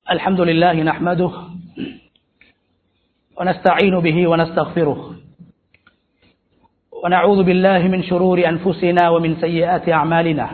الحمد لله نحمده ونستعين به ونستغفره ونعوذ بالله من شرور أنفسنا ومن سيئات أعمالنا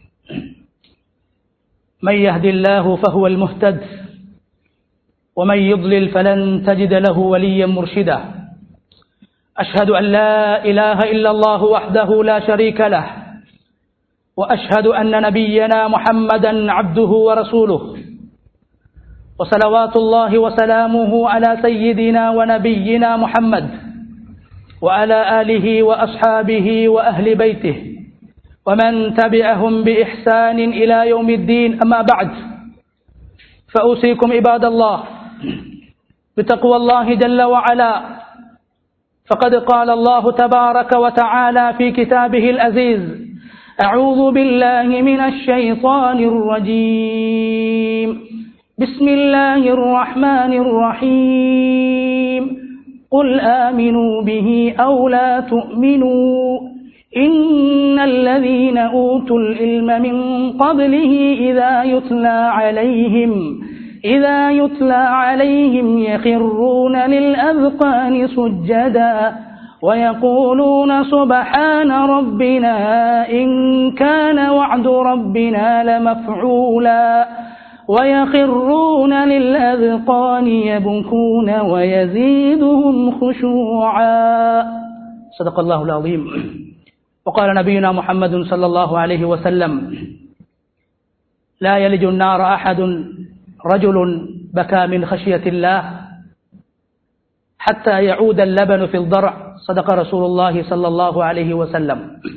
من يهد الله فهو المهتد ومن يضلل فلن تجد له وليا مرشدا أشهد أن لا إله إلا الله وحده لا شريك له وأشهد أن نبينا محمدا عبده ورسوله وصلوات الله وسلامه على سيدنا ونبينا محمد وعلى آله وأصحابه وأهل بيته ومن تبعهم بإحسان إلى يوم الدين أما بعد فأوصيكم عباد الله بتقوى الله جل وعلا فقد قال الله تبارك وتعالى في كتابه العزيز أعوذ بالله من الشيطان الرجيم بسم الله الرحمن الرحيم قل آمنوا به أو لا تؤمنوا إن الذين أوتوا العلم من قبله إذا يتلى عليهم إذا يتلى عليهم يخرون للأذقان سجدا ويقولون سبحان ربنا إن كان وعد ربنا لمفعولا ويخرون للأذقان يبكون ويزيدهم خشوعا صدق الله العظيم وقال نبينا محمد صلى الله عليه وسلم لا يلج النار أحد رجل بكى من خشية الله حتى يعود اللبن في الضرع صدق رسول الله صلى الله عليه وسلم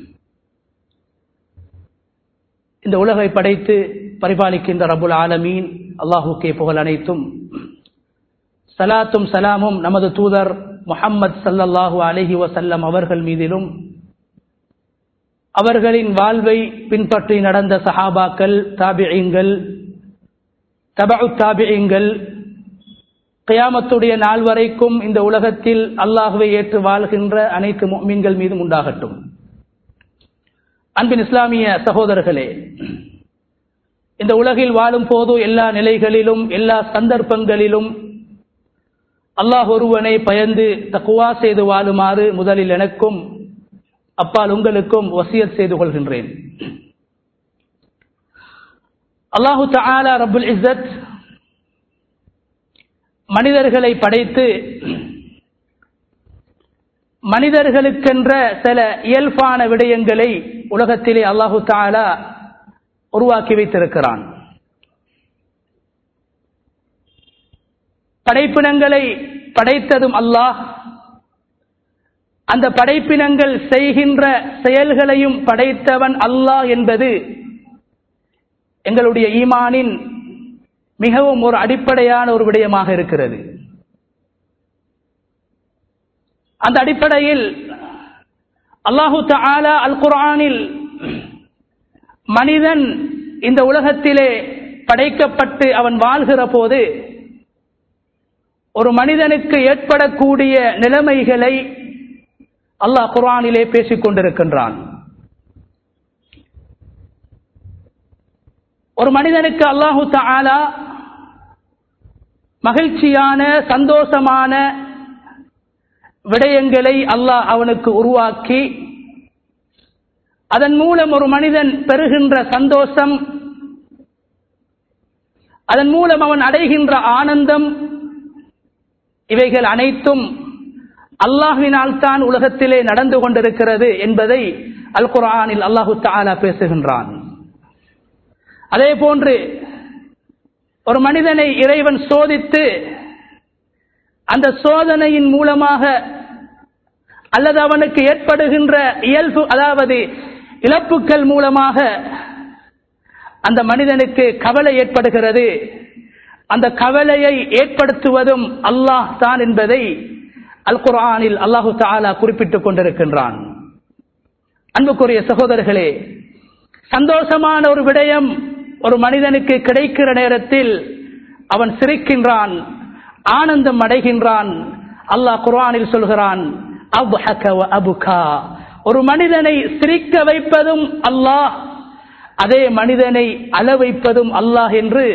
இந்த உலகை படைத்து பரிபாலிக்கின்ற ரபுல் ஆலமீன் அல்லாஹுக்கே புகழ் அனைத்தும் சலாத்தும் சலாமும் நமது தூதர் முஹம்மது சல்லல்லாஹு அலஹி வசல்லம் அவர்கள் மீதிலும் அவர்களின் வாழ்வை பின்பற்றி நடந்த சஹாபாக்கள் தாபியங்கள் தபு தாபியங்கள் கயாமத்துடைய நாள் வரைக்கும் இந்த உலகத்தில் அல்லாஹுவை ஏற்று வாழ்கின்ற அனைத்து மீன்கள் மீதும் உண்டாகட்டும் அன்பின் இஸ்லாமிய சகோதரர்களே இந்த உலகில் வாழும் போது எல்லா நிலைகளிலும் எல்லா சந்தர்ப்பங்களிலும் அல்லாஹ் ஒருவனை பயந்து தக்குவா செய்து வாழுமாறு முதலில் எனக்கும் அப்பால் உங்களுக்கும் வசியத் செய்து கொள்கின்றேன் அல்லாஹு தாலா ரபுல் இசத் மனிதர்களை படைத்து மனிதர்களுக்கென்ற சில இயல்பான விடயங்களை உலகத்திலே அல்லாஹு தாலா உருவாக்கி வைத்திருக்கிறான் படைப்பினங்களை படைத்ததும் அல்லாஹ் அந்த படைப்பினங்கள் செய்கின்ற செயல்களையும் படைத்தவன் அல்லாஹ் என்பது எங்களுடைய ஈமானின் மிகவும் ஒரு அடிப்படையான ஒரு விடயமாக இருக்கிறது அந்த அடிப்படையில் அல்லாஹு தாலா அல் குரானில் மனிதன் இந்த உலகத்திலே படைக்கப்பட்டு அவன் வாழ்கிற போது ஒரு மனிதனுக்கு ஏற்படக்கூடிய நிலைமைகளை அல்லாஹ் குரானிலே பேசிக் கொண்டிருக்கின்றான் ஒரு மனிதனுக்கு அல்லாஹு தாலா மகிழ்ச்சியான சந்தோஷமான விடயங்களை அல்லாஹ் அவனுக்கு உருவாக்கி அதன் மூலம் ஒரு மனிதன் பெறுகின்ற சந்தோஷம் அதன் மூலம் அவன் அடைகின்ற ஆனந்தம் இவைகள் அனைத்தும் அல்லாஹினால் தான் உலகத்திலே நடந்து கொண்டிருக்கிறது என்பதை அல் குரானில் அல்லாஹு தாலா பேசுகின்றான் அதே போன்று ஒரு மனிதனை இறைவன் சோதித்து அந்த சோதனையின் மூலமாக அல்லது அவனுக்கு ஏற்படுகின்ற இயல்பு அதாவது இழப்புக்கள் மூலமாக அந்த மனிதனுக்கு கவலை ஏற்படுகிறது அந்த கவலையை ஏற்படுத்துவதும் அல்லாஹ் தான் என்பதை அல் குரானில் அல்லாஹு தாலா குறிப்பிட்டுக் கொண்டிருக்கின்றான் அன்புக்குரிய சகோதரர்களே சந்தோஷமான ஒரு விடயம் ஒரு மனிதனுக்கு கிடைக்கிற நேரத்தில் அவன் சிரிக்கின்றான் ஆனந்தம் அடைகின்றான் அல்லாஹ் குர்ஆனில் சொல்கிறான் அபுகா ஒரு மனிதனை சிரிக்க வைப்பதும் அல்லாஹ் அதே மனிதனை அழ வைப்பதும் அல்லாஹ் என்று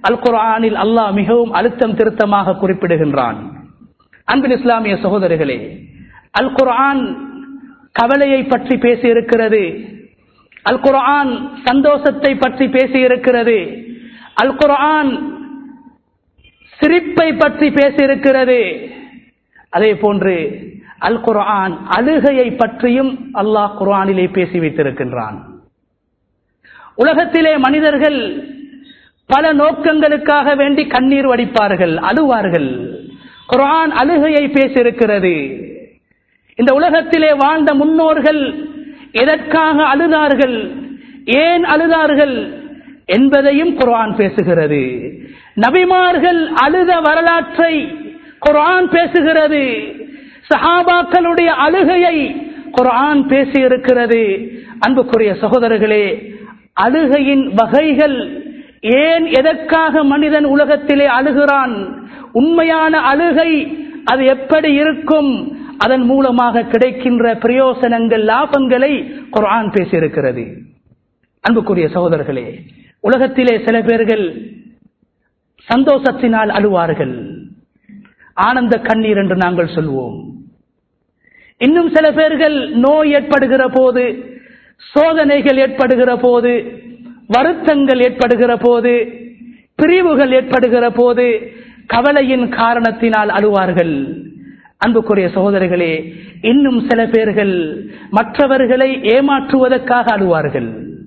அல் குர்ஆனில் அல்லாஹ் மிகவும் அழுத்தம் திருத்தமாக குறிப்பிடுகின்றான் அன்பின் இஸ்லாமிய சகோதரர்களே அல் குர்ஆன் கவலையை பற்றி பேசி இருக்கிறது அல் குர்ஆன் சந்தோஷத்தை பற்றி பேசி இருக்கிறது அல் குர்ஆன் சிரிப்பை பற்றி பேசியிருக்கிறது அதே போன்று அல் குர்ஆன் அழுகையை பற்றியும் அல்லாஹ் குர்ஆனிலே பேசி வைத்திருக்கின்றான் உலகத்திலே மனிதர்கள் பல நோக்கங்களுக்காக வேண்டி கண்ணீர் வடிப்பார்கள் அழுவார்கள் குர்ஆன் அழுகையை பேசியிருக்கிறது இந்த உலகத்திலே வாழ்ந்த முன்னோர்கள் எதற்காக அழுதார்கள் ஏன் அழுதார்கள் என்பதையும் குர்ஆன் பேசுகிறது நபிமார்கள் அழுத வரலாற்றை குர்ஆன் பேசுகிறது சஹாபாக்களுடைய அழுகையை குர்ஆன் பேசி இருக்கிறது அன்புக்குரிய சகோதரர்களே அழுகையின் வகைகள் ஏன் எதற்காக மனிதன் உலகத்திலே அழுகிறான் உண்மையான அழுகை அது எப்படி இருக்கும் அதன் மூலமாக கிடைக்கின்ற பிரயோசனங்கள் லாபங்களை குர்ஆன் பேசியிருக்கிறது அன்புக்குரிய சகோதரர்களே உலகத்திலே சில பேர்கள் சந்தோஷத்தினால் அழுவார்கள் ஆனந்த கண்ணீர் என்று நாங்கள் சொல்வோம் இன்னும் சில பேர்கள் நோய் ஏற்படுகிற போது சோதனைகள் ஏற்படுகிற போது வருத்தங்கள் ஏற்படுகிற போது பிரிவுகள் ஏற்படுகிற போது கவலையின் காரணத்தினால் அழுவார்கள் அன்புக்குரிய சகோதரர்களே இன்னும் சில பேர்கள் மற்றவர்களை ஏமாற்றுவதற்காக அழுவார்கள்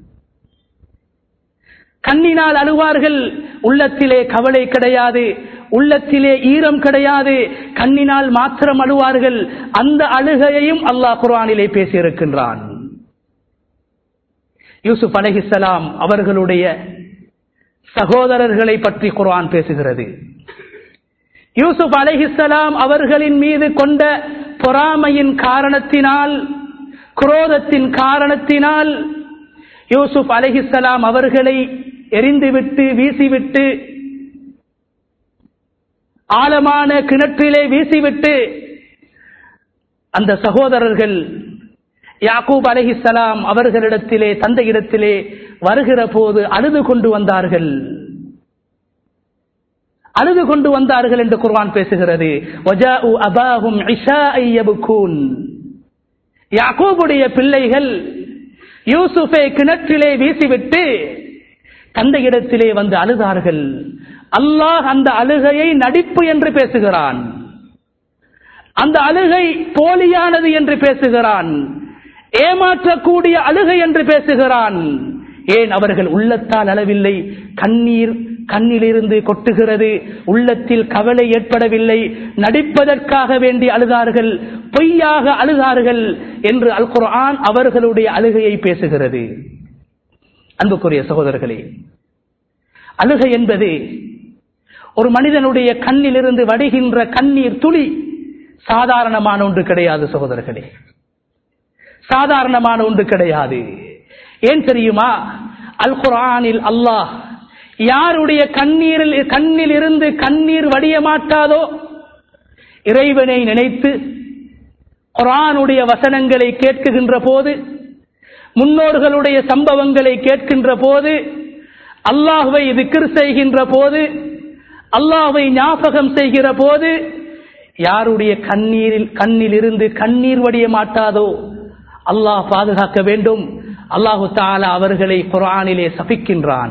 கண்ணினால் அழுவார்கள் உள்ளத்திலே கவலை கிடையாது உள்ளத்திலே ஈரம் கிடையாது கண்ணினால் மாத்திரம் அழுவார்கள் அந்த அழுகையையும் அல்லாஹ் குர்ஆனிலே பேசியிருக்கின்றான் யூசுப் அலஹிசலாம் அவர்களுடைய சகோதரர்களை பற்றி குர்ஆன் பேசுகிறது யூசுப் அலஹிசலாம் அவர்களின் மீது கொண்ட பொறாமையின் காரணத்தினால் குரோதத்தின் காரணத்தினால் யூசுப் அலஹிசலாம் அவர்களை எரிந்துவிட்டு வீசிவிட்டு ஆழமான கிணற்றிலே வீசிவிட்டு அந்த சகோதரர்கள் யாக்கூப் அலஹிசலாம் அவர்களிடத்திலே தந்தையிடத்திலே வருகிற போது அழுது கொண்டு வந்தார்கள் அழுது கொண்டு வந்தார்கள் என்று குர்வான் பேசுகிறது யாக்கூபுடைய பிள்ளைகள் யூசுஃபை கிணற்றிலே வீசிவிட்டு தந்தையிடத்திலே வந்து அழுதார்கள் அல்லாஹ் அந்த அழுகையை நடிப்பு என்று பேசுகிறான் அந்த அழுகை போலியானது என்று பேசுகிறான் ஏமாற்றக்கூடிய அழுகை என்று பேசுகிறான் ஏன் அவர்கள் உள்ளத்தால் அளவில்லை கண்ணீர் கண்ணிலிருந்து கொட்டுகிறது உள்ளத்தில் கவலை ஏற்படவில்லை நடிப்பதற்காக வேண்டி அழுதார்கள் பொய்யாக அழுதார்கள் என்று அல் குர்ஆன் அவர்களுடைய அழுகையை பேசுகிறது அன்புக்குரிய சகோதரர்களே அழுகை என்பது ஒரு மனிதனுடைய கண்ணிலிருந்து வடிகின்ற கண்ணீர் துளி சாதாரணமான ஒன்று கிடையாது சகோதரர்களே சாதாரணமான ஒன்று கிடையாது ஏன் தெரியுமா அல் குரானில் அல்லாஹ் யாருடைய கண்ணீரில் கண்ணில் இருந்து கண்ணீர் வடிய மாட்டாதோ இறைவனை நினைத்து குரானுடைய வசனங்களை கேட்குகின்ற போது முன்னோர்களுடைய சம்பவங்களை கேட்கின்ற போது அல்லாஹுவை திக்ர் செய்கின்ற போது அல்லாஹுவை ஞாபகம் செய்கிற போது யாருடைய கண்ணீரில் கண்ணில் இருந்து கண்ணீர் வடிய மாட்டாதோ அல்லாஹ் பாதுகாக்க வேண்டும் அல்லாஹு தாலா அவர்களை குரானிலே சபிக்கின்றான்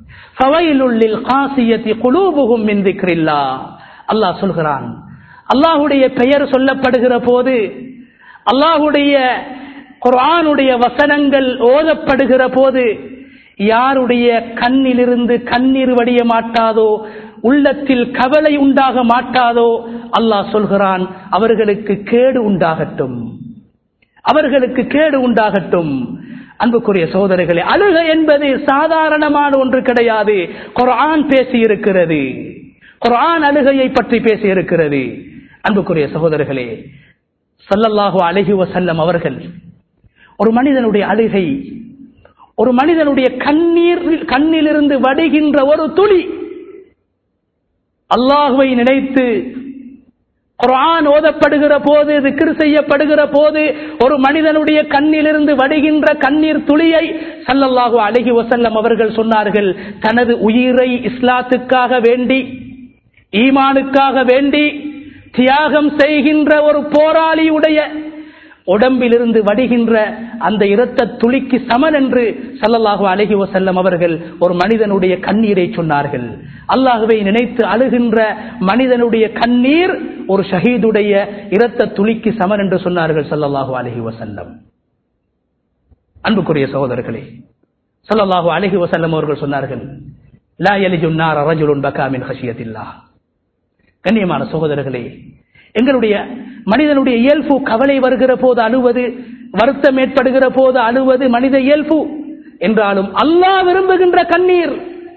அல்லாஹ் சொல்கிறான் அல்லாஹுடைய பெயர் சொல்லப்படுகிற போது அல்லாஹுடைய குரானுடைய வசனங்கள் ஓதப்படுகிற போது யாருடைய கண்ணிலிருந்து கண்ணீர் வடிய மாட்டாதோ உள்ளத்தில் கவலை உண்டாக மாட்டாதோ அல்லாஹ் சொல்கிறான் அவர்களுக்கு கேடு உண்டாகட்டும் அவர்களுக்கு கேடு உண்டாகட்டும் அன்புக்குரிய சோதனைகளே அழுக என்பது சாதாரணமான ஒன்று கிடையாது குரான் பேசி இருக்கிறது குரான் அழுகையை பற்றி பேசி இருக்கிறது அன்புக்குரிய சகோதரர்களே சல்லல்லாஹு அழகி வசல்லம் அவர்கள் ஒரு மனிதனுடைய அழுகை ஒரு மனிதனுடைய கண்ணீர் கண்ணிலிருந்து வடிகின்ற ஒரு துளி அல்லாஹுவை நினைத்து குர்ஆன் ஓதப்படுகிற போது திக்ர் செய்யப்படுகிற போது ஒரு மனிதனுடைய கண்ணிலிருந்து வடிகின்ற கண்ணீர் துளியை சல்லல்லாஹு அலைஹி வஸல்லம் அவர்கள் சொன்னார்கள் தனது உயிரை இஸ்லாத்துக்காக வேண்டி ஈமானுக்காக வேண்டி தியாகம் செய்கின்ற ஒரு போராளியுடைய உடம்பிலிருந்து வடிகின்ற அந்த இரத்த துளிக்கு சமன் என்று சல்லல்லாஹு அலைஹி வஸல்லம் அவர்கள் ஒரு மனிதனுடைய கண்ணீரை சொன்னார்கள் அல்லாஹுவை நினைத்து அழுகின்ற மனிதனுடைய கண்ணீர் ஒரு ஷஹீதுடைய இரத்த துளிக்கு சமன் என்று சொன்னார்கள் சல்லல்லாஹு அலைஹி வஸல்லம் அன்புக்குரிய சகோதரர்களே சல்லல்லாஹு அலைஹி வஸல்லம் அவர்கள் சொன்னார்கள் லா யலிஜுன் நார ரஜுலுன் பகா மின் ஹஷியத்தில்லாஹ் கண்ணியமான சகோதரர்களே எங்களுடைய மனிதனுடைய இயல்பு கவலை வருகிற போது அழுவது வருத்தம் ஏற்படுகிற போது அழுவது மனித இயல்பு என்றாலும் அல்லாஹ் விரும்புகின்ற கண்ணீர்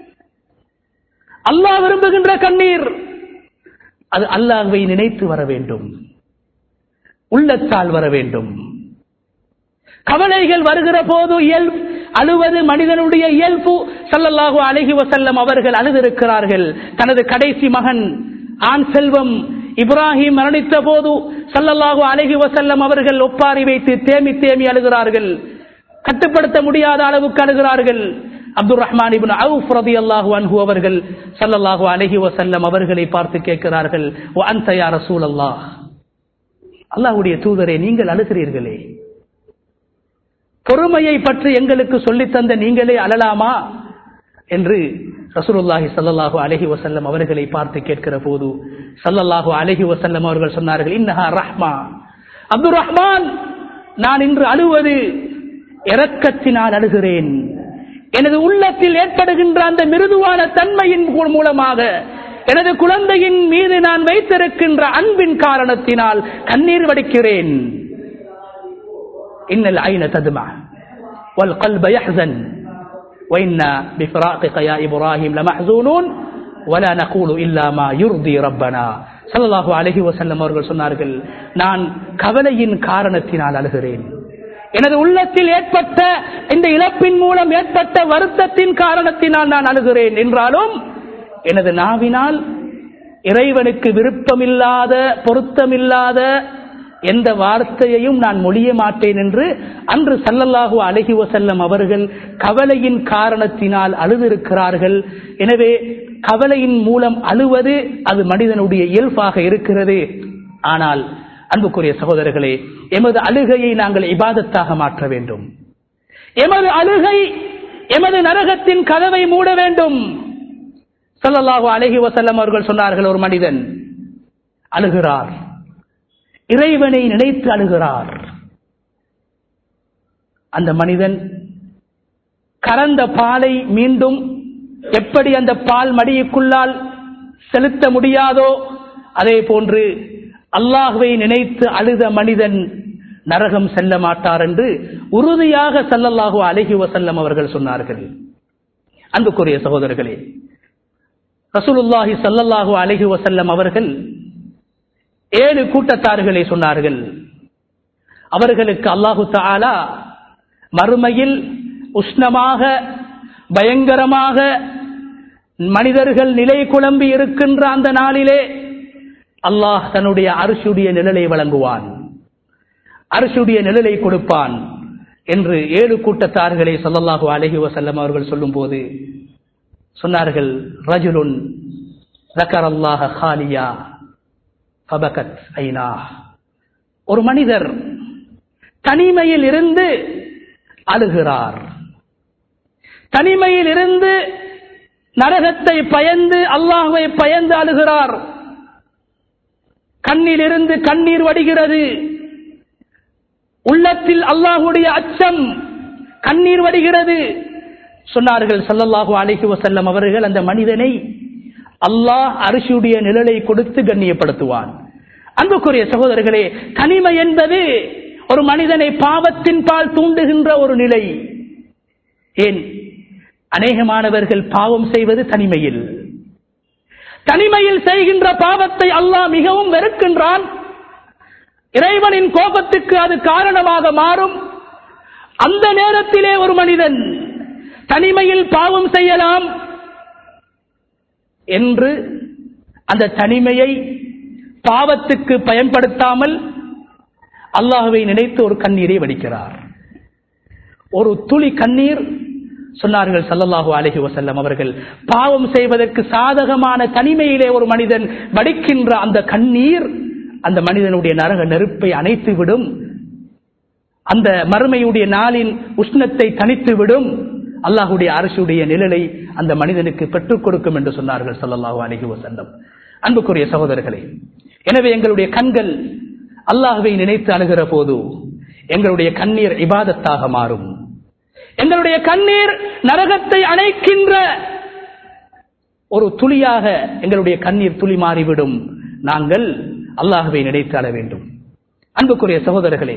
அல்லாஹ் விரும்புகின்ற கண்ணீர் அது அல்லாஹ்வை நினைத்து வர வேண்டும் உள்ளத்தால் வர வேண்டும் கவலைகள் வருகிற போது இயல்பு அழுவது மனிதனுடைய இயல்பு சல்லல்லாஹு அலைஹி வசல்லம் அவர்கள் அழுதிருக்கிறார்கள் தனது கடைசி மகன் ஆண் செல்வம் இப்ராஹிம் மரணித்த போது சல்லல்லாஹு அலைஹி வசல்லம் அவர்கள் ஒப்பாரி வைத்து தேமி தேமி அழுகிறார்கள் கட்டுப்படுத்த முடியாத அளவுக்கு அழுகிறார்கள் அப்துல் ரஹ்மான் இப்னு அவுஃப் ரலியல்லாஹு அன்ஹு அவர்கள் ஸல்லல்லாஹு அலைஹி வஸல்லம் அவர்களை பார்த்து கேட்கிறார்கள் வ அன்த யா ரசூலல்லாஹ் அல்லாஹ்வுடைய தூதரே நீங்கள் அழுகிறீர்களே பொறுமையை பற்றி எங்களுக்கு சொல்லித் தந்த நீங்களே அழலாமா என்று ரசூலுல்லாஹி ஸல்லல்லாஹு அலைஹி வஸல்லம் அவர்களை பார்த்து கேட்கிற போது ஸல்லல்லாஹு அலைஹி வஸல்லம் அவர்கள் சொன்னார்கள் இன்னஹா ரஹ்மா அப்துல் ரஹ்மான் நான் இன்று அழுவது இரக்கத்தினால் அழுகிறேன் எனது உள்ளத்தில் ஏற்படுகின்ற அந்த மிருதுவான தன்மையின் மூ- மூலமாக எனது குழந்தையின் மீது நான் வைத்திருக்கின்ற அன்பின் காரணத்தினால் கண்ணீர் வடிக்கிறேன் இன்னல் ஐன ததுமா والقلب يحزن وإنا بفراقك يا إبراهيم لمحزونون ولا نقول إلا ما يرضي ربنا ஸல்லல்லாஹு அலைஹி வஸல்லம் அவர்கள் சொன்னார்கள் நான் கவலையின் காரணத்தினால் அழுகிறேன் எனது உள்ளத்தில் ஏற்பட்ட இந்த இழப்பின் மூலம் ஏற்பட்ட வருத்தத்தின் காரணத்தினால் நான் அழுகிறேன் என்றாலும் எனது நாவினால் இறைவனுக்கு விருப்பமில்லாத பொருத்தமில்லாத எந்த வார்த்தையையும் நான் மொழிய மாட்டேன் என்று அன்று சல்லல்லாஹு அலைஹி வஸல்லம் அவர்கள் கவலையின் காரணத்தினால் அழுதிருக்கிறார்கள் எனவே கவலையின் மூலம் அழுவது அது மனிதனுடைய இயல்பாக இருக்கிறது ஆனால் அன்புக்குரிய சகோதரர்களே எமது அழுகையை நாங்கள் இபாதத்தாக மாற்ற வேண்டும் எமது அழுகை எமது நரகத்தின் கதவை மூட வேண்டும் ஸல்லல்லாஹு அலைஹி வஸல்லம் அவர்கள் சொன்னார்கள் ஒரு மனிதன் அழுகிறார் இறைவனை நினைத்து அழுகிறார் அந்த மனிதன் கறந்த பாலை மீண்டும் எப்படி அந்த பால் மடியுக்குள்ளால் செலுத்த முடியாதோ அதே போன்று அல்லாஹ்வை நினைத்து அழுத மனிதன் நரகம் செல்ல மாட்டார் என்று உறுதியாக ஸல்லல்லாஹு அலைஹி வஸல்லம் அவர்கள் சொன்னார்கள் அன்புக்குரிய சகோதரர்களே ரசூலுல்லாஹி ஸல்லல்லாஹு அலைஹி வஸல்லம் அவர்கள் ஏழு கூட்டத்தார்களை சொன்னார்கள் அவர்களுக்கு அல்லாஹு தஆலா மறுமையில் உஷ்ணமாக பயங்கரமாக மனிதர்கள் நிலை குழம்பி இருக்கின்ற அந்த நாளிலே அல்லாஹ் தன்னுடைய அரிசுடைய நிழலை வழங்குவான் அரிசுடைய நிழலை கொடுப்பான் என்று ஏழு கூட்டத்தார்களை ஸல்லல்லாஹு அலைஹி வஸல்லம் அவர்கள் சொல்லும்போது சொன்னார்கள் ரஜுலுன் ذكر الله خاليا ஃபபகத் ஐனா ஒரு மனிதர் தனிமையில் இருந்து அழுகிறார் தனிமையில் இருந்து நரகத்தை பயந்து அல்லாஹ்வை பயந்து அழுகிறார் கண்ணில் இருந்து கண்ணீர் வடிகிறது உள்ளத்தில் அல்லாஹுடைய அச்சம் கண்ணீர் வடிகிறது சொன்னார்கள் ஸல்லல்லாஹு அலைஹி வஸல்லம் அவர்கள் அந்த மனிதனை அல்லாஹ் அரிசியுடைய நிழலை கொடுத்து கண்ணியப்படுத்துவான் அன்புக்குரிய சகோதரர்களே தனிமை என்பது ஒரு மனிதனை பாவத்தின் பால் தூண்டுகின்ற ஒரு நிலை ஏன் அநேகமானவர்கள் பாவம் செய்வது தனிமையில் தனிமையில் செய்கின்ற பாவத்தை அல்லாஹ் மிகவும் வெறுக்கின்றான் இறைவனின் கோபத்துக்கு அது காரணமாக மாறும் அந்த நேரத்திலே ஒரு மனிதன் தனிமையில் பாவம் செய்யலாம் என்று அந்த தனிமையை பாவத்துக்கு பயன்படுத்தாமல் அல்லாஹுவை நினைத்து ஒரு கண்ணீரை வடிக்கிறார் ஒரு துளி கண்ணீர் சொன்னார்கள் சல்லல்லாஹு அலஹி வசல்லம் அவர்கள் பாவம் செய்வதற்கு சாதகமான தனிமையிலே ஒரு மனிதன் வடிக்கின்ற அந்த கண்ணீர் அந்த மனிதனுடைய நரக நெருப்பை அணைத்து விடும் அந்த மறுமையுடைய நாளின் உஷ்ணத்தை தனித்து விடும் அல்லாஹுடைய அரசுடைய நிழலை அந்த மனிதனுக்கு பெற்றுக் கொடுக்கும் என்று சொன்னார்கள் சல்லல்லாஹு அலஹி வசல்லம் அன்புக்குரிய சகோதரர்களே எனவே எங்களுடைய கண்கள் அல்லாஹுவை நினைத்து அணுகிற போது எங்களுடைய கண்ணீர் இபாதத்தாக மாறும் எங்களுடைய கண்ணீர் நரகத்தை அணைக்கின்ற ஒரு துளியாக எங்களுடைய கண்ணீர் துளி மாறிவிடும் நாங்கள் அல்லாஹுவை நினைத்து அழ வேண்டும் அன்புக்குரிய சகோதரர்களே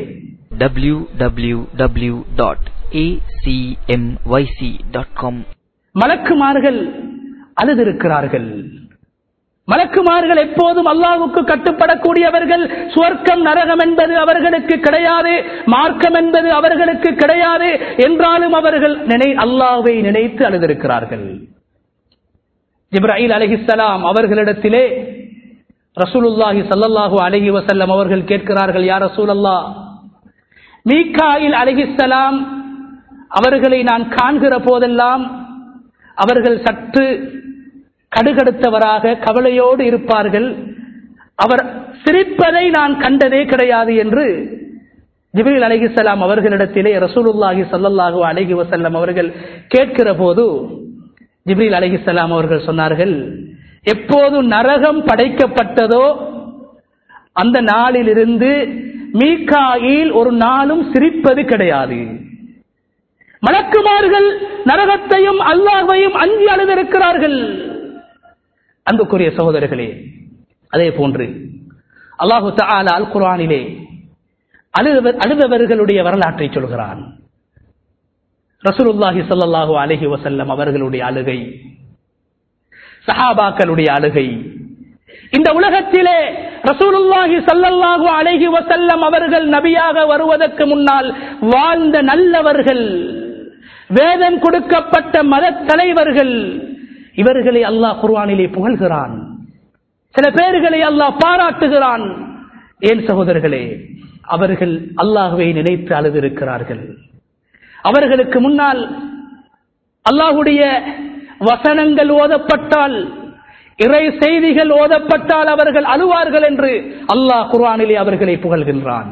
www.acmyc.com மலக்குமார்கள் அழுதிருக்கிறார்கள் மலக்குமார்கள் எப்போதும் அல்லாஹுக்கு கட்டுப்படக்கூடியவர்கள் சுவர்க்கம் நரகம் என்பது அவர்களுக்கு கிடையாது மார்க்கம் என்பது அவர்களுக்கு கிடையாது என்றாலும் அவர்கள் நினை அல்லாஹ்வை நினைத்து அழுதிருக்கிறார்கள் இப்ராஹில் அலஹிசலாம் அவர்களிடத்திலே ரசூலுல்லாஹி சல்லல்லாஹு அலஹி வசல்லம் அவர்கள் கேட்கிறார்கள் யார் ரசூலல்லா மீகாயில் அலஹிசலாம் அவர்களை நான் காண்கிற போதெல்லாம் அவர்கள் சற்று கடுகடுத்தவராக கவலையோடு இருப்பார்கள் அவர் சிரிப்பதை நான் கண்டதே கிடையாது என்று ஜிபில் அலிஹிசலாம் அவர்களிடத்திலே ரசூலுல்லாஹி சல்லல்லாஹு அலஹி வசல்லம் அவர்கள் கேட்கிற போது ஜிப்ரீல் அலிஹிசலாம் அவர்கள் சொன்னார்கள் எப்போது நரகம் படைக்கப்பட்டதோ அந்த நாளிலிருந்து மீகாயில் ஒரு நாளும் சிரிப்பது கிடையாது மலக்குமார்கள் நரகத்தையும் அல்லாஹையும் அஞ்சி அழுதிருக்கிறார்கள் அன்புக்குரிய சகோதரர்களே அதே போன்று அல்லாஹு தாலா அல் குரானிலே அழுதவர்களுடைய வரலாற்றை சொல்கிறான் ரசூலுல்லாஹி சல்லாஹூ அலஹி வசல்லம் அவர்களுடைய அழுகை சஹாபாக்களுடைய அழுகை இந்த உலகத்திலே ரசூலுல்லாஹி சல்லல்லாஹு அலைஹி வசல்லம் அவர்கள் நபியாக வருவதற்கு முன்னால் வாழ்ந்த நல்லவர்கள் வேதம் கொடுக்கப்பட்ட மத தலைவர்கள் இவர்களை அல்லாஹ் குர்வானிலே புகழ்கிறான் சில பேர்களை அல்லாஹ் பாராட்டுகிறான் ஏன் சகோதரர்களே அவர்கள் அல்லாஹுவை நினைத்து அழுதிருக்கிறார்கள் அவர்களுக்கு முன்னால் அல்லாஹுடைய வசனங்கள் ஓதப்பட்டால் இறை செய்திகள் ஓதப்பட்டால் அவர்கள் அழுவார்கள் என்று அல்லாஹ் குர்ஆனிலே அவர்களை புகழ்கின்றான்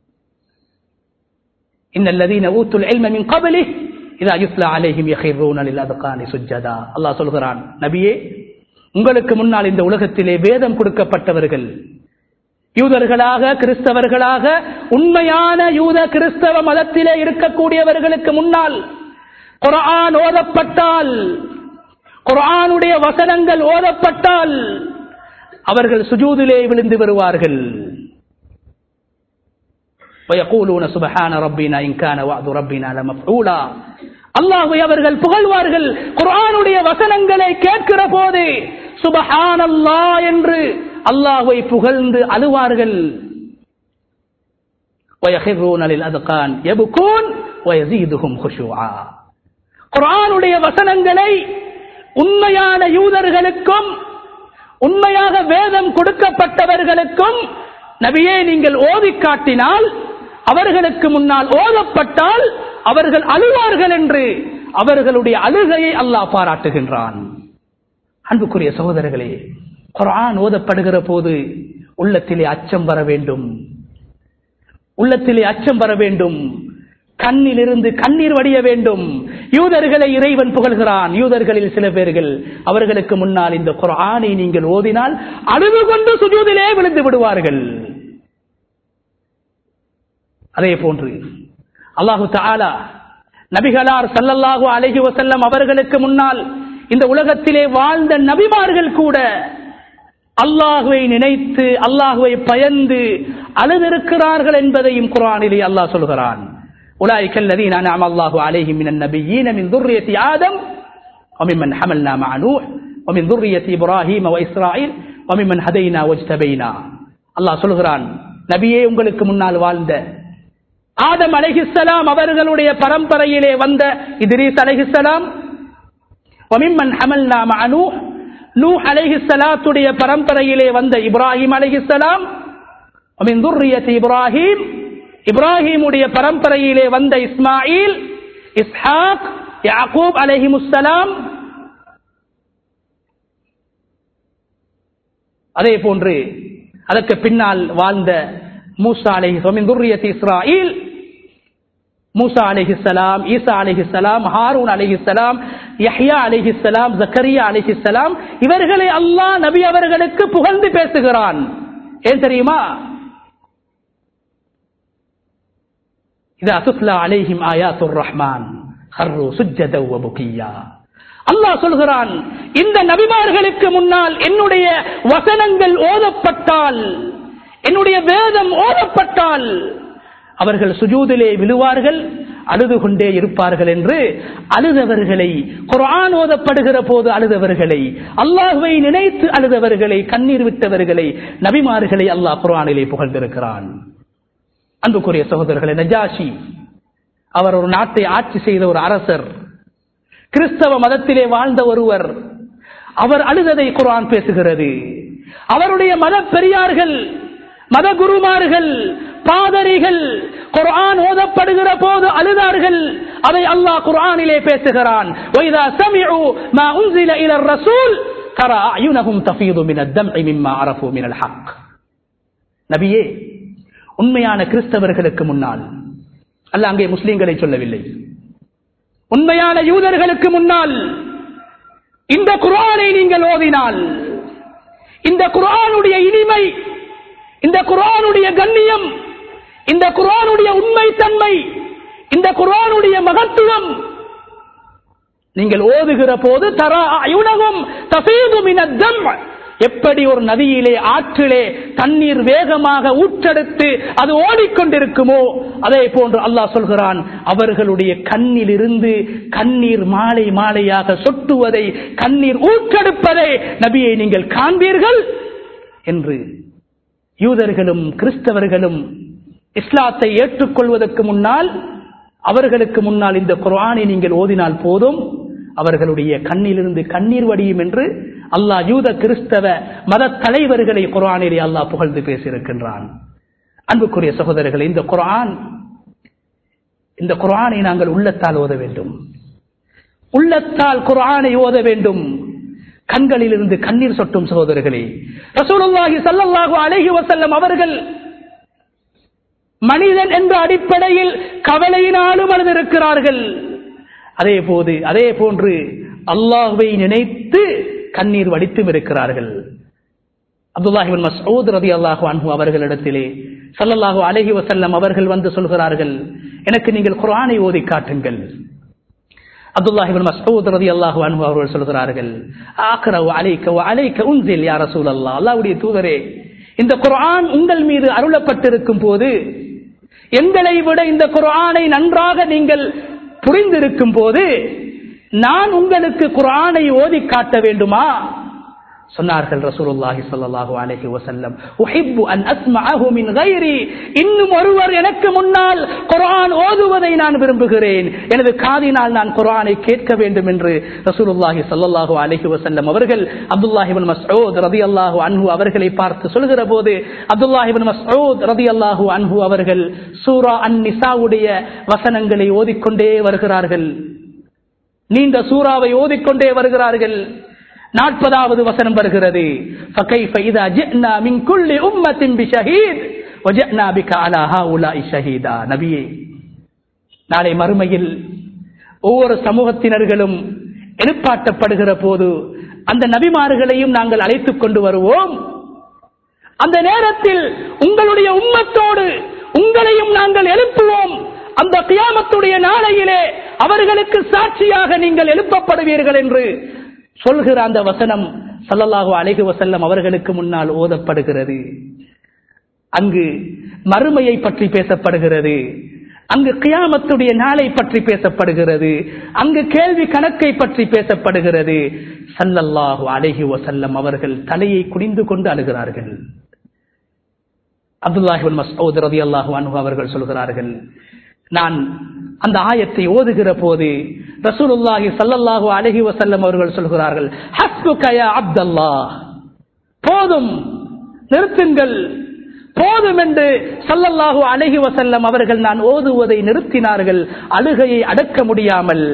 இன்னல்லதீன ஊத்துல் இல்ம மின் கபலி இதா யுஸ்லா அலைஹிம் யஹிரூன லில் அத்கானி சுஜ்ஜதா அல்லாஹ் சொல்கிறான் நபியே உங்களுக்கு முன்னால் இந்த உலகத்திலே வேதம் கொடுக்கப்பட்டவர்கள் யூதர்களாக கிறிஸ்தவர்களாக உண்மையான யூத கிறிஸ்தவ மதத்திலே இருக்கக்கூடியவர்களுக்கு முன்னால் குரான் ஓதப்பட்டால் குரானுடைய வசனங்கள் ஓதப்பட்டால் அவர்கள் சுஜூதிலே விழுந்து வருவார்கள் ويقولون سبحان ربنا إن كان وعد ربنا لمفعولا அல்லாஹை அவர்கள் புகழ்வார்கள் குர்ஆனுடைய வசனங்களை கேட்கிற போது சுபஹான் அல்லா என்று அல்லாஹை புகழ்ந்து அழுவார்கள் குரானுடைய வசனங்களை உண்மையான யூதர்களுக்கும் உண்மையாக வேதம் கொடுக்கப்பட்டவர்களுக்கும் நபியே நீங்கள் ஓதி காட்டினால் அவர்களுக்கு முன்னால் ஓதப்பட்டால் அவர்கள் அழுவார்கள் என்று அவர்களுடைய அழுகையை அல்லாஹ் பாராட்டுகின்றான் அன்புக்குரிய சகோதரர்களே குரான் ஓதப்படுகிற போது உள்ளத்திலே அச்சம் வர வேண்டும் உள்ளத்திலே அச்சம் வர வேண்டும் கண்ணிலிருந்து கண்ணீர் வடிய வேண்டும் யூதர்களை இறைவன் புகழ்கிறான் யூதர்களில் சில பேர்கள் அவர்களுக்கு முன்னால் இந்த குரானை நீங்கள் ஓதினால் அழுது கொண்டு சுஜூதிலே விழுந்து விடுவார்கள் அதே போன்று அல்லாஹு தாலா நபிகளார் சல்லல்லாஹு அலஹி வசல்லம் அவர்களுக்கு முன்னால் இந்த உலகத்திலே வாழ்ந்த நபிமார்கள் கூட அல்லாஹுவை நினைத்து அல்லாஹுவை பயந்து அழுதிருக்கிறார்கள் என்பதையும் குரானிலே அல்லாஹ் சொல்கிறான் أولئك الذين أنعم الله عليهم من النبيين من ذرية آدم وممن حملنا مع نوح ومن ذرية إبراهيم وإسرائيل وممن هدينا واجتبينا அல்லாஹ் சொல்கிறான் நபியே உங்களுக்கு முன்னால் வாழ்ந்த ஆதம் அலைஹிஸ்ஸலாம் அவர்களுடைய பரம்பரையிலே வந்த இத்ரீஸ் அலைஹிஸ்ஸலாம் وممن حملنا مع نوح நூ அலைஹிஸ்ஸலாத்துடைய பரம்பரையிலே வந்த இப்ராஹிம் அலைஹிஸ்ஸலாம் ومن ذرية இப்ராஹிம் இப்ராஹிமுடைய பரம்பரையிலே வந்த இஸ்மாயில் இஸ்ஹாக் யாக்கூப் அலைஹிமுஸ்ஸலாம் அதே போன்று அதற்கு பின்னால் வாழ்ந்த மூசா அலைஹி ومن ذرية இஸ்ராயில் மூசா அலிஹிசலாம் ஈசா அலிஹிசலாம் ஹாரூன் அலிஹிசலாம் யஹ்யா அலிஹிசலாம் ஜக்கரியா அலிஹிசலாம் இவர்களை அல்லாஹ் நபி அவர்களுக்கு புகழ்ந்து பேசுகிறான் ஏன் தெரியுமா இது அசுப்லா அலைஹிம் ஆயாத்துர் ரஹ்மான் ஹர்ரு சுஜ்ஜத வபுகியா அல்லாஹ் சொல்கிறான் இந்த நபிமார்களுக்கு முன்னால் என்னுடைய வசனங்கள் ஓதப்பட்டால் என்னுடைய வேதம் ஓதப்பட்டால் அவர்கள் சுஜூதிலே விழுவார்கள் அழுது கொண்டே இருப்பார்கள் என்று அழுதவர்களை குரான் ஓதப்படுகிற போது அழுதவர்களை அல்லாஹுவை நினைத்து அழுதவர்களை கண்ணீர் விட்டவர்களை நபிமார்களை அல்லாஹ் குரானிலே புகழ்ந்திருக்கிறான் அன்புக்குரிய சகோதரர்களை நஜாஷி அவர் ஒரு நாட்டை ஆட்சி செய்த ஒரு அரசர் கிறிஸ்தவ மதத்திலே வாழ்ந்த ஒருவர் அவர் அழுததை குரான் பேசுகிறது அவருடைய மத பெரியார்கள் மத குருமார்கள் பாதரிகள் குர்ஆன் ஓதப்படுகிற போது அழுதார்கள் அதை அல்லாஹ் குர்ஆனிலே பேசுகிறான் وَإِذَا سَمِعُوا مَا أُنزِلَ إِلَى الرَّسُولِ تَرَى أَعْيُنَهُمْ تَفِيضُ مِنَ الدَّمْعِ مِمَّا عَرَفُوا مِنَ الْحَقِّ நபியே உண்மையான கிறிஸ்தவர்களுக்கு முன்னால் அல்ல அங்கே முஸ்லிம்களை சொல்லவில்லை உண்மையான யூதர்களுக்கு முன்னால் இந்த குர்ஆனை நீங்கள் ஓதினால் இந்த குர்ஆனுடைய இனிமை இந்த குரானுடைய கண்ணியம் இந்த குரானுடைய உண்மை தன்மை இந்த குரானுடைய மகத்துவம் நீங்கள் ஓதுகிற போது தரா அயுணகும் தசீதுமினம் எப்படி ஒரு நதியிலே ஆற்றிலே தண்ணீர் வேகமாக ஊற்றெடுத்து அது ஓடிக்கொண்டிருக்குமோ அதே போன்று அல்லாஹ் சொல்கிறான் அவர்களுடைய கண்ணில் இருந்து கண்ணீர் மாலை மாலையாக சொட்டுவதை கண்ணீர் ஊற்றெடுப்பதை நபியை நீங்கள் காண்பீர்கள் என்று யூதர்களும் கிறிஸ்தவர்களும் இஸ்லாத்தை ஏற்றுக்கொள்வதற்கு முன்னால் அவர்களுக்கு முன்னால் இந்த குர்ஆனை நீங்கள் ஓதினால் போதும் அவர்களுடைய கண்ணிலிருந்து கண்ணீர் வடியும் என்று அல்லாஹ் யூத கிறிஸ்தவ மத தலைவர்களை குர்ஆனிலே அல்லாஹ் புகழ்ந்து பேசியிருக்கின்றான் அன்புக்குரிய சகோதரர்கள் இந்த குர்ஆன் இந்த குர்ஆனை நாங்கள் உள்ளத்தால் ஓத வேண்டும் உள்ளத்தால் குர்ஆனை ஓத வேண்டும் கண்களில் இருந்து கண்ணீர் சொட்டும் சகோதரர்களே ரசூலுல்லாஹி ஸல்லல்லாஹு அலைஹி வஸல்லம் அவர்கள் மனிதன் என்ற அடிப்படையில் கவலையினாலும் அழுதிருக்கிறார்கள் அதே போது அதே போன்று அல்லாஹுவை நினைத்து கண்ணீர் வடித்தும் இருக்கிறார்கள் அப்துல்லாஹிபின் மசூத் ரதி அல்லாஹு அன்ஹு அவர்களிடத்திலே சல்லல்லாஹு அலைஹி வசல்லம் அவர்கள் வந்து சொல்கிறார்கள் எனக்கு நீங்கள் குரானை ஓதி காட்டுங்கள் அப்துல்லாஹிபின் மசூத் ரதி அல்லாஹு அன்ஹு அவர்கள் சொல்கிறார்கள் ஆக்ரவு அலைக்க அலைக்க உன்சில் யார் ரசூல் அல்லா அல்லாவுடைய தூதரே இந்த குர்ஆன் உங்கள் மீது அருளப்பட்டிருக்கும் போது எங்களை விட இந்த குர்ஆனை நன்றாக நீங்கள் புரிந்திருக்கும் போது நான் உங்களுக்கு குர்ஆனை ஓதி காட்ட வேண்டுமா சொன்னார்கள் ரசூலுல்லாஹி ஸல்லல்லாஹு அலைஹி வஸல்லம் உஹிப்பு அன் அஸ்மஅஹு மின் கைரி இன்னும் ஒருவர் எனக்கு முன்னால் குர்ஆன் ஓதுவதை நான் விரும்புகிறேன் எனது காதினால் நான் குர்ஆனை கேட்க வேண்டும் என்று ரசூலுல்லாஹி ஸல்லல்லாஹு அலைஹி வஸல்லம் அவர்கள் அப்துல்லாஹ் இப்னு மஸ்ஊத் ரலியல்லாஹு அன்ஹு அவர்களை பார்த்து சொல்கிற போது அப்துல்லாஹ் இப்னு மஸ்ஊத் ரலியல்லாஹு அன்ஹு அவர்கள் சூரா அன்-நிசாவுடைய வசனங்களை ஓதிக்கொண்டே வருகிறார்கள் நீண்ட சூறாவை ஓதிக்கொண்டே வருகிறார்கள் நாற்பதாவது வசனம் வருகிறது فَكَيْفَ إِذَا جِئْنَا مِنْ كُلِّ أُمَّةٍ بِشَهِيدٍ وَجِئْنَا بِكَ عَلَى هَؤُلَاءِ شَهِيدًا நபியே நாளை மறுமையில் ஒவ்வொரு சமூகத்தினர்களும் எழுப்பாட்டப்படுகிற போது அந்த நபிமார்களையும் நாங்கள் அழைத்துக் கொண்டு வருவோம் அந்த நேரத்தில் உங்களுடைய உம்மத்தோடு உங்களையும் நாங்கள் எழுப்புவோம் அந்த கியாமத்துடைய நாளையிலே அவர்களுக்கு சாட்சியாக நீங்கள் எழுப்பப்படுவீர்கள் என்று சொல்கிற அந்த வசனம் சல்லல்லாஹு அலைஹி வசல்லம் அவர்களுக்கு முன்னால் ஓதப்படுகிறது அங்கு மறுமையை பற்றி பேசப்படுகிறது அங்கு கியாமத்துடைய நாளை பற்றி பேசப்படுகிறது அங்கு கேள்வி கணக்கை பற்றி பேசப்படுகிறது சல்லல்லாஹு அலைஹி வசல்லம் அவர்கள் தலையை குனிந்து கொண்டு அழுகிறார்கள் அப்துல்லாஹிபின் மசூத் ரதி அல்லாஹு அன்ஹு அவர்கள் சொல்கிறார்கள் நான் அந்த ஆயத்தை ஓதுகிற போது ரசூலுல்லாஹி ஸல்லல்லாஹு அலைஹி வஸல்லம் அவர்கள் சொல்கிறார்கள் ஹஸ்புக யா அப்தல்லாஹ் போதும் நிறுத்துங்கள் போதும் என்று சல்லல்லாஹு அலைஹி வசல்லம் அவர்கள் நான் ஓதுவதை நிறுத்தினார்கள் அழுகையை அடக்க முடியாமல்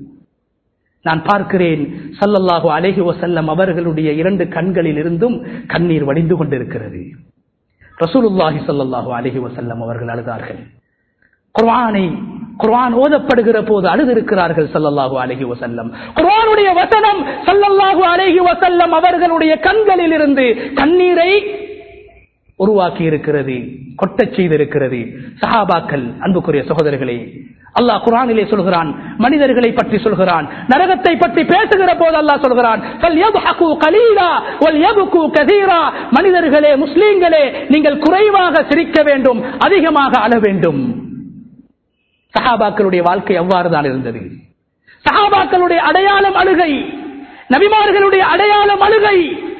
நான் பார்க்கிறேன் சல்லல்லாஹு அலைஹி வசல்லம் அவர்களுடைய இரண்டு கண்களில் இருந்தும் கண்ணீர் வடிந்து கொண்டிருக்கிறது ரசூலுல்லாஹி ஸல்லல்லாஹு அலைஹி வஸல்லம் அவர்கள் அழுதார்கள் குர்ஆனை குர்ஆன் ஓதப்படுகிற போது அழுதிருக்கிறார்கள் ஸல்லல்லாஹு அலைஹி வஸல்லம் குர்ஆனுடைய வசனம் ஸல்லல்லாஹு அலைஹி வஸல்லம் அவர்களுடைய கண்களில் இருந்து கண்ணீரை உருவாக்கி இருக்கிறது கொட்டச் செய்திருக்கிறது சஹாபாக்கள் அன்புக்குரிய சகோதரர்களே அல்லாஹ் குரானிலே சொல்கிறான் மனிதர்களை பற்றி சொல்கிறான் நரகத்தை பற்றி பேசுகிற போது அல்லாஹ் சொல்கிறான் "فَلْيَضْحَكُوا قَلِيلًا وَلْيَبْكُوا كَثِيرًا." மனிதர்களே முஸ்லீம்களே நீங்கள் குறைவாக சிரிக்க வேண்டும் அதிகமாக அழ வேண்டும் சஹாபாக்களுடைய வாழ்க்கை அவ்வாறு தான் இருந்தது சஹாபாக்களுடைய அடையாளம் அழுகை நபிமார்களுடைய அடையாளம் அழுகை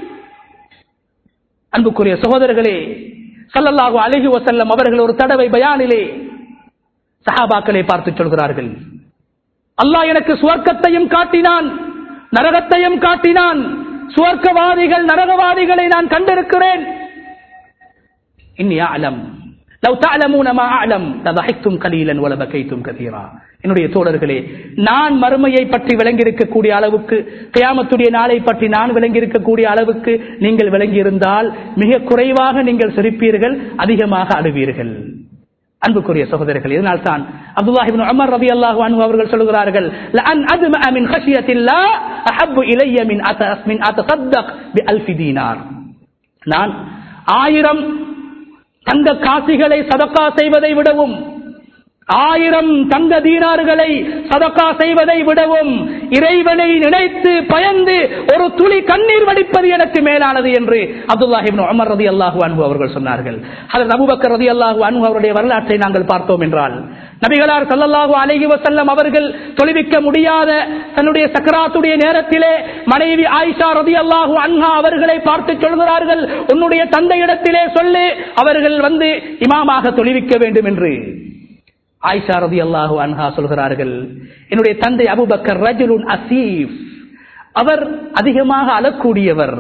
அன்புக்குரிய சகோதரர்களே சல்லல்லாஹு அலைஹி வஸல்லம் அவர்கள் ஒரு தடவை பயானிலே சஹாபாக்களை பார்த்து சொல்கிறார்கள் அல்லாஹ் எனக்கு சுவர்க்கத்தையும் காட்டினான் நரகத்தையும் காட்டினான் சுவர்க்கவாதிகள் நரகவாதிகளை நான் கண்டிருக்கிறேன் இன்னி அலம் لو تعلمون ما اعلم لضحكتم قليلا ولبكيتم كثيرا என்னுடைய தோழர்களே நான் மறுமையை பற்றி விளங்கி இருக்கக்கூடிய அளவுக்கு கியாமத்துடைய நாளை பற்றி நான் விளங்கி இருக்கக்கூடிய அளவுக்கு நீங்கள் விளங்கி இருந்தால் மிக குறைவாக நீங்கள் சிரிப்பீர்கள் அதிகமாக அழுவீர்கள் அன்புக்குரிய சகோதரர்கள் இதனால் தான் அப்துல்லாஹிபின் உமர் ரலியல்லாஹு அன்ஹு அவர்கள் சொல்கிறார்கள் லஅன் அத்மஅ மின் ஹஷியத்தில்லாஹ் அஹப்பு இலைய மின் அத்தஸ் மின் அத்தஸத்தக் பி அல்ஃபி தீனார் நான் ஆயிரம் தங்க காசிகளை சதக்கா செய்வதை விடவும் ஆயிரம் தங்க தீனார்களை சதக்கா செய்வதை விடவும் இறைவனை நினைத்து பயந்து ஒரு துளி கண்ணீர் வடிப்பது எனக்கு மேலானது என்று அப்துல்லாஹிபின் உமர் ரதி அல்லாஹு அன்பு அவர்கள் சொன்னார்கள் அதில் அபுபக்கர் ரதி அல்லாஹு அன்பு அவருடைய வரலாற்றை நாங்கள் பார்த்தோம் என்றால் நபிகளார் சல்லல்லாஹு அலைஹி வஸல்லம் அவர்கள் தொழுவிக்க முடியாத தன்னுடைய சக்கராத்துடைய நேரத்திலே மனைவி ஆயிஷா ரதி அல்லாஹு அன்ஹா அவர்களை பார்த்து சொல்கிறார்கள் உன்னுடைய தந்தையிடத்திலே சொல்லு அவர்கள் வந்து இமாமாக தொழுவிக்க வேண்டும் என்று ஆயிஷா ரதி அல்லாஹு அன்ஹா சொல்கிறார்கள் என்னுடைய தந்தை அபுபக்கர் ரஜுலுன் அசீப் அவர் அதிகமாக அழக்கூடியவர்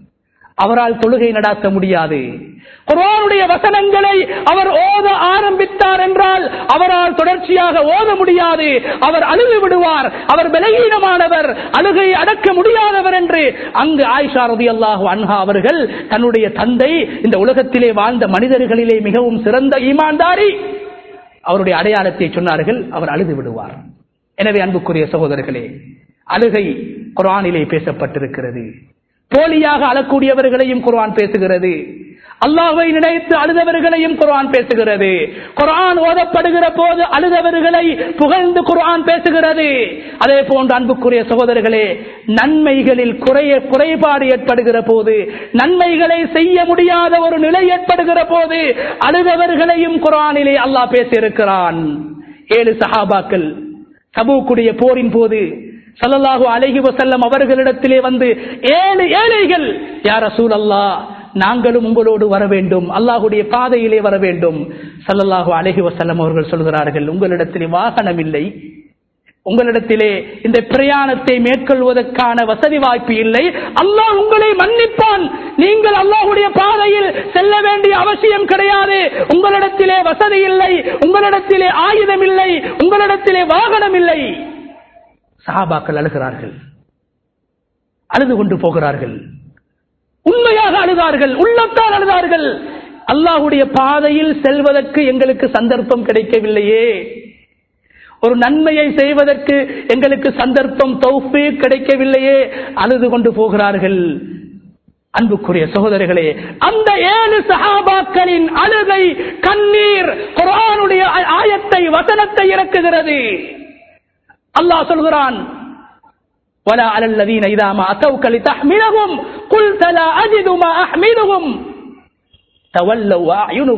அவரால் தொழுகை நடாத்த முடியாது குர்ஆனுடைய வசனங்களை அவர் ஓத ஆரம்பித்தார் என்றால் அவரால் தொடர்ச்சியாக ஓத முடியாது அவர் அழுது விடுவார் அவர் பலகீனமானவர் அழுகை அடக்க முடியாதவர் என்று அங்கு ஆயிஷா ரதி அல்லாஹு அன்ஹா அவர்கள் தன்னுடைய தந்தை இந்த உலகத்திலே வாழ்ந்த மனிதர்களிலே மிகவும் சிறந்த ஈமான்தாரி அவருடைய அடையாளத்தை சொன்னார்கள் அவர் அழுது விடுவார் எனவே அன்புக்குரிய சகோதரர்களே அழுகை குரானிலே பேசப்பட்டிருக்கிறது போலியாக அழக்கூடியவர்களையும் குர்ஆன் பேசுகிறது அல்லாஹ்வை நினைத்து அழுதவர்களையும் குர்ஆன் பேசுகிறது குர்ஆன் ஓதப்படுகிற போது அழுதவர்களை புகழ்ந்து குர்ஆன் பேசுகிறது அதே போன்று அன்புக்குரிய சகோதரர்களே நன்மைகளில் குறைய குறைபாடு ஏற்படுகிற போது நன்மைகளை செய்ய முடியாத ஒரு நிலை ஏற்படுகிற போது அழுதவர்களையும் குர்ஆனிலே அல்லாஹ் பேசியிருக்கிறான் ஏழு சஹாபாக்கள் தபூக்குடைய போரின் போது சல்லல்லாஹு அலைஹி வஸல்லம் அவர்களிடத்திலே வந்து ஏழு ஏழைகள் யார் ரசூல் அல்லாஹ் நாங்களும் உங்களோடு வர வேண்டும் அல்லாஹுடைய பாதையிலே வர வேண்டும் சல்லல்லாஹு அலைஹி வஸல்லம் அவர்கள் சொல்கிறார்கள் உங்களிடத்திலே வாகனம் இல்லை உங்களிடத்திலே இந்த பிரயாணத்தை மேற்கொள்வதற்கான வசதி வாய்ப்பு இல்லை அல்லாஹ் உங்களை மன்னிப்பான் நீங்கள் அல்லாஹுடைய பாதையில் செல்ல வேண்டிய அவசியம் கிடையாது உங்களிடத்திலே வசதி இல்லை உங்களிடத்திலே ஆயுதம் இல்லை உங்களிடத்திலே வாகனம் இல்லை சஹாபாக்கள் அழுகிறார்கள் அழுது கொண்டு போகிறார்கள் உண்மையாக அழுதார்கள் உள்ளத்தால் அழுதார்கள் அல்லாஹுடைய பாதையில் செல்வதற்கு எங்களுக்கு சந்தர்ப்பம் கிடைக்கவில்லையே ஒரு நன்மையை செய்வதற்கு எங்களுக்கு சந்தர்ப்பம் தௌஃபீ கிடைக்கவில்லையே அழுது கொண்டு போகிறார்கள் அன்புக்குரிய சகோதரர்களே அந்த ஏழு சஹாபாக்களின் அழுகை கண்ணீர் குரானுடைய ஆயத்தை வசனத்தை இறக்குகிறது அல்லாஹ் சொல்கிறான் ولا على الذين إذا ما أتوك لتحملهم قلت لا أجد ما أحملهم تولوا وأعينهم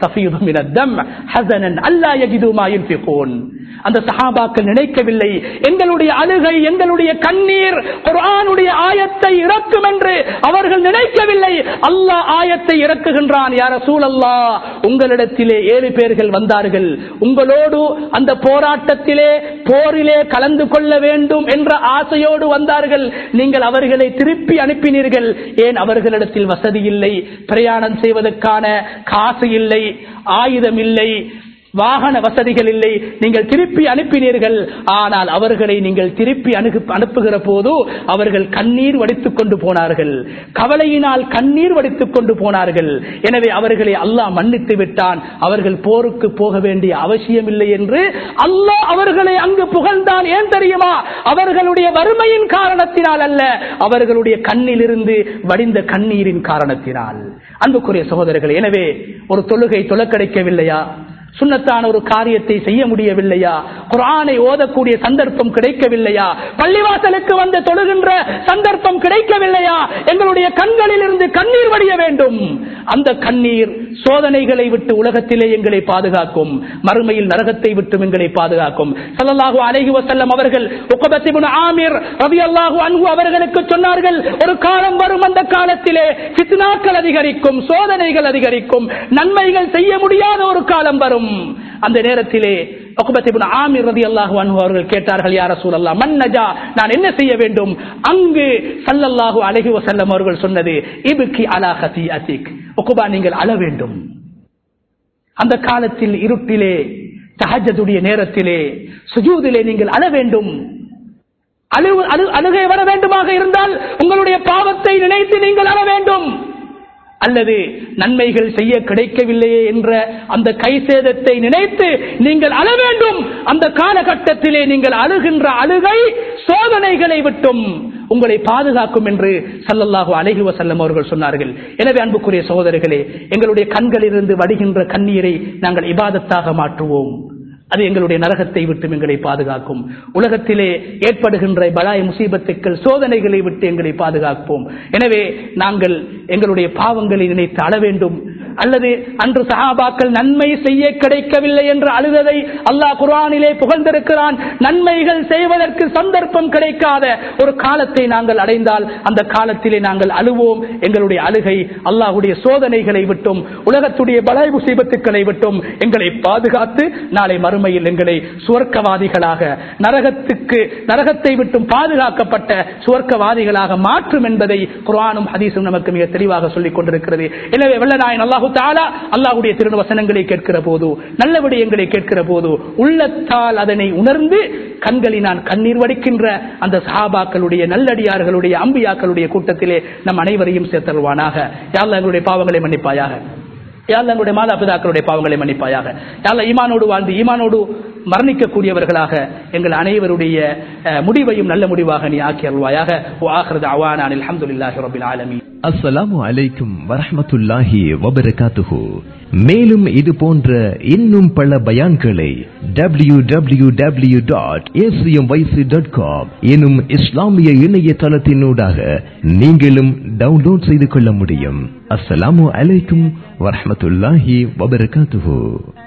தஃபீது மின தம் ஹஸனன் அல்லா யஜிது மா யுன்ஃபிகூன் அந்த சஹாபாக்கள் நினைக்கவில்லை எங்களுடைய அழுகை எங்களுடைய கண்ணீர் குர்ஆனுடைய ஆயத்தை இறக்கும் என்று அவர்கள் நினைக்கவில்லை அல்லாஹ் ஆயத்தை இறக்குகின்றான் யார சூழல்லா உங்களிடத்திலே ஏழு பேர்கள் வந்தார்கள் உங்களோடு அந்த போராட்டத்திலே போரிலே கலந்து கொள்ள வேண்டும் என்ற ஆசையோடு வந்தார்கள் நீங்கள் அவர்களை திருப்பி அனுப்பினீர்கள் ஏன் அவர்களிடத்தில் வசதி இல்லை பிரயாணம் செய்வதற்கான காசு இல்லை ஆயுதம் இல்லை வாகன வசதிகள் இல்லை நீங்கள் திருப்பி அனுப்பினீர்கள் ஆனால் அவர்களை நீங்கள் திருப்பி அணுகு அனுப்புகிற போது அவர்கள் கண்ணீர் வடித்துக் கொண்டு போனார்கள் கவலையினால் கண்ணீர் வடித்துக் கொண்டு போனார்கள் எனவே அவர்களை அல்லாஹ் மன்னித்து விட்டான் அவர்கள் போருக்கு போக வேண்டிய அவசியம் இல்லை என்று அல்லாஹ் அவர்களை அங்கு புகழ்ந்தான் ஏன் தெரியுமா அவர்களுடைய வறுமையின் காரணத்தினால் அல்ல அவர்களுடைய கண்ணிலிருந்து வடிந்த கண்ணீரின் காரணத்தினால் அன்புக்குரிய சகோதரர்கள் எனவே ஒரு தொழுகை தொலை கிடைக்கவில்லையா சுண்ணத்தான ஒரு காரியத்தை செய்ய முடியவில்லையா குரானை ஓதக்கூடிய சந்தர்ப்பம் கிடைக்கவில்லையா பள்ளிவாசலுக்கு வந்து தொழுகின்ற சந்தர்ப்பம் கிடைக்கவில்லையா எங்களுடைய கண்களில் இருந்து கண்ணீர் வடிய வேண்டும் அந்த கண்ணீர் சோதனைகளை விட்டு உலகத்திலே எங்களை பாதுகாக்கும் மறுமையில் நரகத்தை விட்டு எங்களை பாதுகாக்கும் சல்லல்லாஹு அலைஹி வஸல்லம் அவர்கள் உக்பத் இப்னு ஆமிர் ரலியல்லாஹு அன்ஹு அவர்களுக்கு சொன்னார்கள் ஒரு காலம் வரும் அந்த காலத்திலே ஃபித்னாக்கள் அதிகரிக்கும் சோதனைகள் அதிகரிக்கும் நன்மைகள் செய்ய முடியாத ஒரு காலம் வரும் அந்த நேரத்திலே ஆமிர் ரதி அல்லாஹு அன்ஹு அவர்கள் கேட்டார்கள் யார சூழல்லா மன்னஜா நான் என்ன செய்ய வேண்டும் அங்கு சல்லல்லாஹு அலஹி வசல்லம் அவர்கள் சொன்னது இபுக்கி அலா ஹசி அசிக் ஒக்குபா நீங்கள் அழ வேண்டும் அந்த காலத்தில் இருட்டிலே தஹஜதுடைய நேரத்திலே சுஜூதிலே நீங்கள் அழ வேண்டும் அழு- அழு- அழுகை வர வேண்டுமாக இருந்தால் உங்களுடைய பாவத்தை நினைத்து நீங்கள் அழ வேண்டும் அல்லது நன்மைகள் செய்ய கிடைக்கவில்லையே என்ற அந்த கை சேதத்தை நினைத்து நீங்கள் அழ வேண்டும் அந்த காலகட்டத்திலே நீங்கள் அழுகின்ற அழுகை சோதனைகளை விட்டும் உங்களை பாதுகாக்கும் என்று சல்லல்லாஹு அலைஹி வஸல்லம் அவர்கள் சொன்னார்கள் எனவே அன்புக்குரிய சகோதரர்களே எங்களுடைய கண்களிலிருந்து வடிகின்ற கண்ணீரை நாங்கள் இபாதத்தாக மாற்றுவோம் அது எங்களுடைய நரகத்தை விட்டு எங்களை பாதுகாக்கும் உலகத்திலே ஏற்படுகின்ற பலாய் முசீபத்துக்கள் சோதனைகளை விட்டு எங்களை பாதுகாப்போம் எனவே நாங்கள் எங்களுடைய பாவங்களை நினைத்து அழ வேண்டும் அல்லது அன்று சஹாபாக்கள் நன்மை செய்ய கிடைக்கவில்லை என்று அழுததை அல்லாஹ் குர்ஆனிலே புகழ்ந்திருக்கிறான் நன்மைகள் செய்வதற்கு சந்தர்ப்பம் கிடைக்காத ஒரு காலத்தை நாங்கள் அடைந்தால் அந்த காலத்திலே நாங்கள் அழுவோம் எங்களுடைய அழுகை அல்லாஹ்வுடைய சோதனைகளை விட்டும் உலகத்துடைய பலாய் முசீபத்துக்களை விட்டும் எங்களை பாதுகாத்து நாளை மறுமையில் எங்களை சுவர்க்கவாதிகளாக நரகத்துக்கு நரகத்தை விட்டும் பாதுகாக்கப்பட்ட சுவர்க்கவாதிகளாக மாற்றும் என்பதை குர்ஆனும் ஹதீஸும் நமக்கு மிக தெளிவாக சொல்லிக் கொண்டிருக்கிறது எனவே வெள்ளநாயன் அல்லாஹு தாலா அல்லாஹுடைய திருவசனங்களை கேட்கிற போது நல்ல விடயங்களை கேட்கிற போது உள்ளத்தால் அதனை உணர்ந்து கண்களினால் கண்ணீர் வடிக்கின்ற அந்த சஹாபாக்களுடைய நல்லடியார்களுடைய அம்பியாக்களுடைய கூட்டத்திலே நம் அனைவரையும் சேர்த்தருவானாக யாழ்லா எங்களுடைய பாவங்களை மன்னிப்பாயாக யாழ்லா எங்களுடைய மாதா பிதாக்களுடைய பாவங்களை மன்னிப்பாயாக யாழ்லா ஈமானோடு வாழ்ந்து ஈமானோடு மரணிக்கக்கூடியவர்களாக எங்கள் அனைவருடைய அஹ், முடிவையும் நல்ல முடிவாக நீ ஆக்கி அருள்வாயாக ஆகிறது அவானான் அல்ஹம்துலில்லாஹி ரபில் ஆலமீன் அஸ்ஸலாமு அலைக்கும் வரஹ்மத்துல்லாஹி வபரகாத்துஹு மேலும் இது போன்ற இன்னும் பல பயான்களை W W W dot dot com எனும் இஸ்லாமிய இணையதளத்தினூடாக நீங்களும் டவுன்லோட் செய்து கொள்ள முடியும் அஸ்ஸலாமு அலைக்கும் வரஹ்மத்துல்லாஹி வபரகாத்துஹு